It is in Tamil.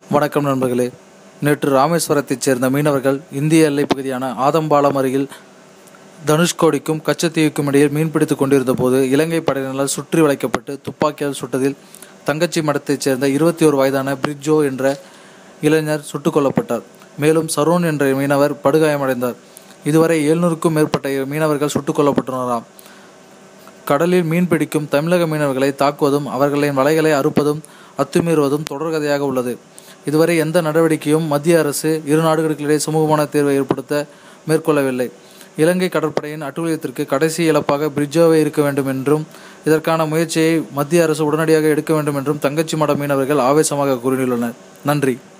வணக்கம் நண்பர்களே நேற்று ராமேஸ்வரத்தைச் சேர்ந்த மீனவர்கள் இந்திய எல்லைப் பகுதியான ஆதம்பாலம் அருகில் தனுஷ்கோடிக்கும் கச்சத்தீவுக்கும் இடையில் மீன்பிடித்துக் கொண்டிருந்த போது இலங்கை படையினரால் சுற்றி வளைக்கப்பட்டு துப்பாக்கியால் சுட்டதில் தங்கச்சி மடத்தைச் சேர்ந்த இருபத்தி ஒரு வயதான பிரிட்ஜோ என்ற இளைஞர் சுட்டுக் கொல்லப்பட்டார் மேலும் சரோன் என்ற மீனவர் படுகாயமடைந்தார் இதுவரை எழுநூறுக்கும் மேற்பட்ட மீனவர்கள் சுட்டுக் கொல்லப்பட்டுள்ளனராம் கடலில் மீன் பிடிக்கும் தமிழக மீனவர்களை தாக்குவதும் அவர்களின் வலைகளை அறுப்பதும் அத்துமீறுவதும் தொடர்கதையாக உள்ளது இதுவரை எந்த நடவடிக்கையும் மத்திய அரசு இரு நாடுகளுக்கிடையே சுமூகமான தீர்வை ஏற்படுத்த மேற்கொள்ளவில்லை இலங்கை கடற்படையின் அட்டூழியத்திற்கு கடைசி இழப்பாக பிரிட்ஜோவே இருக்க வேண்டும் என்றும் இதற்கான முயற்சியை மத்திய அரசு உடனடியாக எடுக்க வேண்டும் என்றும் தங்கச்சி மட மீனவர்கள் ஆவேசமாக கூறியுள்ளனர் நன்றி